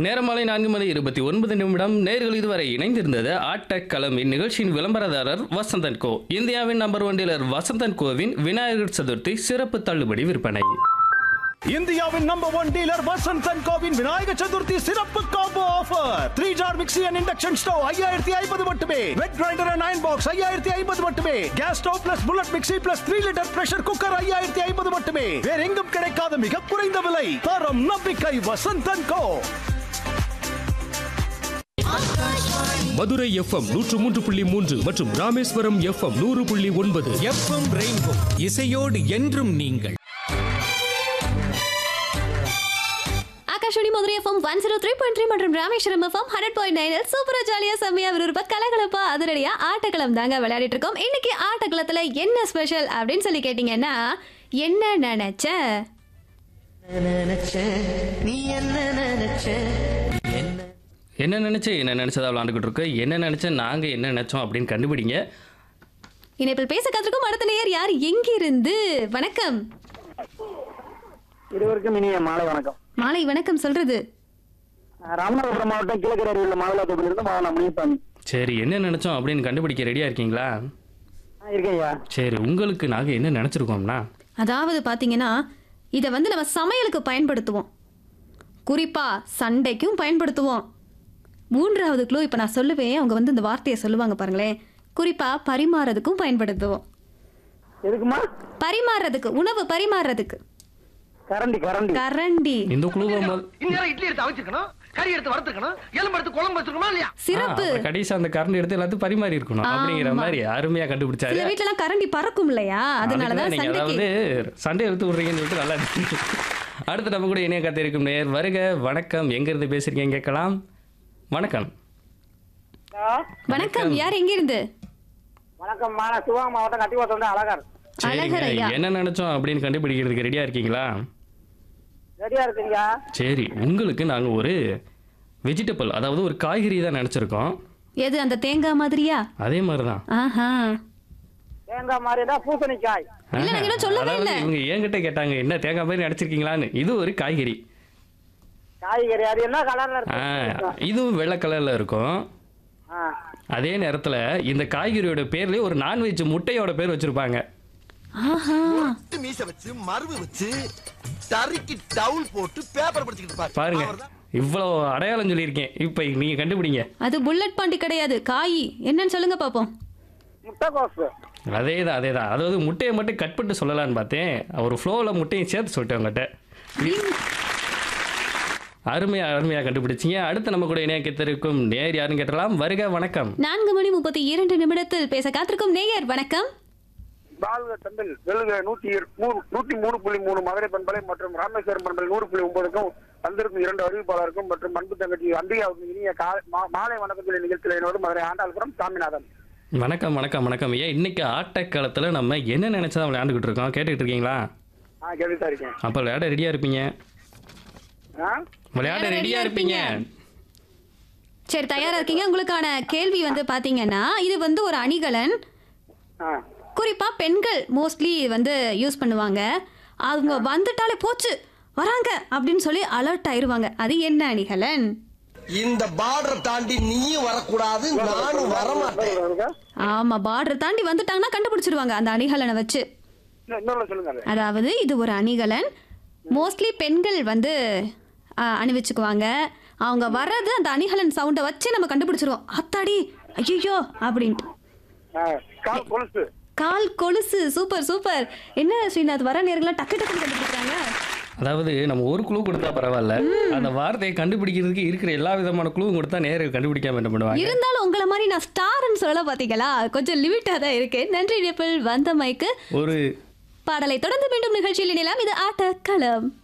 நேரமாலை நான்கு மணி இருபத்தி ஒன்பது நிமிடம் நேர்கள் இதுவரை இணைந்திருந்தது ஆட்டக்களம் இந்நிகழ்ச்சியின் விளம்பரதாரர் வசந்தன் கோ இந்தியாவின் நம்பர் ஒன் டீலர் வசந்தன் கோவின் விநாயகர் சதுர்த்தி சிறப்பு தள்ளுபடி விற்பனை இந்தியாவின் number one dealer Vasanth and கோவின் விநாயக சதுர்த்தி சிறப்பு combo offer three jar mixie and induction stove ஐயாயிரத்தி ஐம்பது மட்டுமே wet grinder and iron box ஐயாயிரத்தி ஐம்பது மட்டுமே gas stove plus bullet mixie plus three litre pressure cooker ஐயாயிரத்தி ஐம்பது மட்டுமே வேற எங்கும் கிடைக்காத மிக குறைந்த விலை தரம் நம்பிக்கை Vasanth and co Madurai FM நூற்று மூன்று புள்ளி மூன்று மற்றும் ராமேஸ்வரம் எஃப்எம் நூறு புள்ளி ஒன்பது எஃப்எம் ரெயின்போ இசையோடு என்றும் நீங்கள் Akashvani Madurai FM one zero three point three மற்றும் Rameswaram FM hundred point nine சூப்பரா ஜாலியா செம்மையா விருப்ப கலகலப்பா அதிரடியா ஆட்டக்களம் தாங்க விளையாடிட்டு இருக்கோம் இன்னைக்கு ஆட்டக்களத்துல என்ன ஸ்பெஷல் அப்படின்னு சொல்லி கேட்டீங்கன்னா என்ன நினைச்ச நினைச்ச நீ என்ன நினைச்ச என்ன நினைச்சு என்ன நினைச்சதா விளாண்டுக்கிட்டு இருக்கு என்ன நினைச்ச நாங்க என்ன நினைச்சோம் அப்படின்னு கண்டுபிடிங்க இணைப்பில் பேச கற்றுக்கும் அடுத்த நேயர் யார் எங்கிருந்து வணக்கம் இருவருக்கும் இனிய மாலை வணக்கம் மாலை வணக்கம் சொல்றது நான் ராமநாதபுரம் மாவட்டம் கிழக்கரை உள்ள மாவட்டத்திலிருந்து மாவன முனிசாமி சரி என்ன நினைச்சோம் அப்படின்னு கண்டுபிடிக்க ரெடியா இருக்கீங்களா ஆ, இருக்கேன் ஐயா சரி உங்களுக்கு நாங்க என்ன நினைச்சிருக்கோம்னா அதாவது பார்த்தீங்கன்னா இதை வந்து நம்ம சமையலுக்கு பயன்படுத்துவோம் குறிப்பா சண்டைக்கும் பயன்படுத்துவோம் மூன்றாவது க்ளூ இப்போ நான் சொல்லுவேன் அவங்க வந்து இந்த வார்த்தையை சொல்லுவாங்க பாருங்களேன் குறிப்பா பரிமாறதுக்கும் பயன்படுத்துவோம் எதுக்குமா பரிமாறுறதுக்கு உணவு பரிமாறுறதுக்கு கரண்டி கரண்டி கரண்டி இந்த குழுவை முதல் இந்நேரம் இட்லி எடுத்து அவிச்சிருக்கணும் கறி எடுத்து வறுத்துக்கணும் எலும்பு எடுத்து குழம்பு வச்சிருக்கணுமா இல்லையா சிறப்பு ஆ, கடைசி அந்த கரண்ட் எடுத்து எல்லாத்தையும் பரிமாறி இருக்கணும் அப்படிங்கிற ஆமா. மாதிரி அருமையா சில கண்டுபிடிச்சாரு வீட்டுலலாம் கரண்டி பறக்கும் இல்லையா அதனாலதான் அதுக்கு நீங்க சண்டைக்கு அதாவது சண்டை எடுத்து விடுறீங்கன்னு சொல்லிட்டு நல்லா இருக்கு. அடுத்து நம்ம கூட இணைய காத்திருக்கும் நேர் வருக வணக்கம் எங்க இருந்து பேசுறீங்க கேட்கலாம் வணக்கம் வணக்கம் யார் எங்க இருந்து வணக்கம் மா நான் சிவகங்கை மாவட்டம் கட்டிவாசம் அழகர் சரிங்க அழகர் ஐயா என்ன நினைச்சோம் அப்படின்னு கண்டுபிடிக்கிறதுக்கு ரெடியா இருக்கீங்களா ரெடியா இருக்குங்க சரி உங்களுக்கு நாங்க ஒரு வெஜிடபிள் அதாவது ஒரு காய்கறி தான் நினைச்சிருக்கோம் எது அந்த தேங்காய் மாதிரியா அதே மாதிரி தான் ஆஹா தேங்காய் மாதிரி தான் பூசணிக்காய் இல்ல, நாங்க இன்னும் சொல்லவே அதாவது இல்ல. இவங்க என்கிட்ட கேட்டாங்க என்ன தேங்காய் மாதிரி நினைச்சிருக்கீங்களான்னு இது ஒரு காய்கறி காய்கறி அது என்ன கலர்ல ஆ, இருக்கு இதுவும் வெள்ளை கலர்ல இருக்கும் ஆ. அதே நேரத்துல இந்த காய்கறியோட பேர்லயே ஒரு நான்வெஜ் முட்டையோட பேர் வச்சிருப்பாங்க ஆஹா மீச வச்சு மருவு வச்சு தறிக்கு டவுல் போட்டு பேப்பர் படிச்சுக்கிட்டு இருப்பாரு பாருங்க இவ்வளவு அடையாளம் சொல்லியிருக்கேன் இப்ப நீங்க கண்டுபிடிங்க அது புல்லட் பாண்டி கிடையாது காய் என்னன்னு சொல்லுங்க பாப்போம் முட்டைக்கோசு அதே தான் அதே தான் அதாவது முட்டையை மட்டும் கட் பண்ணிட்டு சொல்லலாம்னு பார்த்தேன் ஒரு ஃப்ளோவில் முட்டையும் சேர்த்து சொல்லிட்டேன் உங்கள்கிட்ட அருமையா அருமையா கண்டுபிடிச்சீங்க அடுத்து நம்ம கூட இணையக்கத்திருக்கும் நேர் யாருன்னு கேட்டலாம் வருக வணக்கம் நான்கு மணி முப்பத்தி இரண்டு நிமிடத்தில் பேச காத்திருக்கும் நேயர் வணக்கம் பால்க தம்பில் வெளுக நூத்தி இரு- மூணு- நூத்தி மூணு புள்ளி மூணு மதுரை பண்பலை மற்றும் ராமேஸ்வரம் பண்பலை நூறு புள்ளி ஒன்பதுக்கும் வந்திருக்கும் இரண்டு அறிவிப்பாளருக்கும் மற்றும் அன்பு தங்கச்சி அம்பிகாவுக்கும் இனிய கா- மா- மாலை வணக்கத்தில் நிகழ்ச்சியில் என்னோடு மதுரை ஆண்டாள்புரம் சாமிநாதன் வணக்கம் வணக்கம் வணக்கம் ஐயா இன்னைக்கு ஆட்டக்காலத்தில் நம்ம என்ன நினைச்சா விளையாண்டுக்கிட்டு இருக்கோம் கேட்டுக்கிட்டு இருக்கீங்களா ஆ கேட்டுதான் இருக்கேன் அப்போ விளையாட ரெடியா இருப்பீங்க ஆ விளையாட விளையாட ரெடியா ready-ஆ இருப்பீங்க சரி தயாரா இருக்கீங்க உங்களுக்கான கேள்வி வந்து பாத்தீங்கன்னா இது வந்து ஒரு அணிகலன் ஆ குறிப்பா பெண்கள் மோஸ்ட்லி வந்து யூஸ் பண்ணுவாங்க அவங்க வந்துட்டாலே போச்சு வராங்க அப்படின்னு சொல்லி அலர்ட் ஆயிருவாங்க அது என்ன அணிகலன் இந்த பார்டர் தாண்டி நீயும் வரக்கூடாது நானும் வரமாட்டேன் சொல்லுங்க ஆமா பார்டர் தாண்டி வந்துட்டாங்கன்னா கண்டுபிடிச்சிருவாங்க அந்த அணிகலனை வச்சு இன்னும் இன்னொரு சொல்லுங்க அது. அதாவது இது ஒரு அணிகலன் மோஸ்ட்லி பெண்கள் வந்து ஆ, அணிவிச்சுக்குவாங்க அவங்க வர்றது அந்த அணிகலன் சவுண்டை வச்சு நம்ம கண்டுபிடிச்சிருவோம் அத்தாடி ஐயோ அப்படின்ட்டு ஆ, கால் கொலுசு கால் கொலுசு சூப்பர் சூப்பர் என்ன ஸ்ரீநாத் வர நேரங்களா டக்கு டக்குன்னு கண்டுபிடிக்கிறாங்க அதாவது நம்ம ஒரு குழு கொடுத்தா பரவாயில்ல அந்த வார்த்தையை கண்டுபிடிக்கிறதுக்கு இருக்கிற எல்லா விதமான குழுவும் கொடுத்தா நேரம் கண்டுபிடிக்காம என்ன பண்ணுவாங்க இருந்தாலும் உங்களை மாதிரி நான் ஸ்டார்னு சொல்ல பாத்தீங்களா கொஞ்சம் லிமிட்டா தான் இருக்கு நன்றி நிப்பிள் வந்த மைக்கு ஒரு பாடலை தொடர்ந்து மீண்டும் நிகழ்ச்சியில் இணையலாம் இது ஆட்ட களம்